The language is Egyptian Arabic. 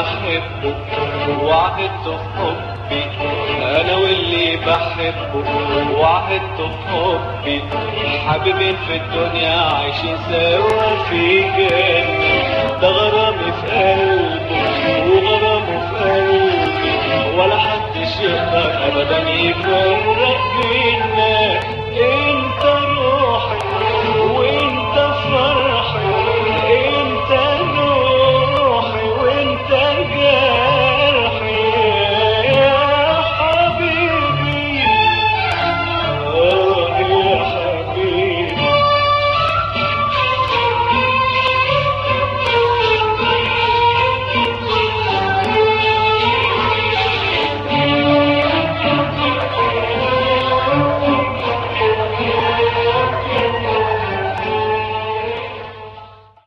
بحبه وعدته في حبي انا واللي بحبه وعدته في حبي حبيبين في الدنيا عايشين سوا في جنة ده غرامي في قلبه وغرامه في قلبي ولا حدش يقدر ابدا يفرق بينا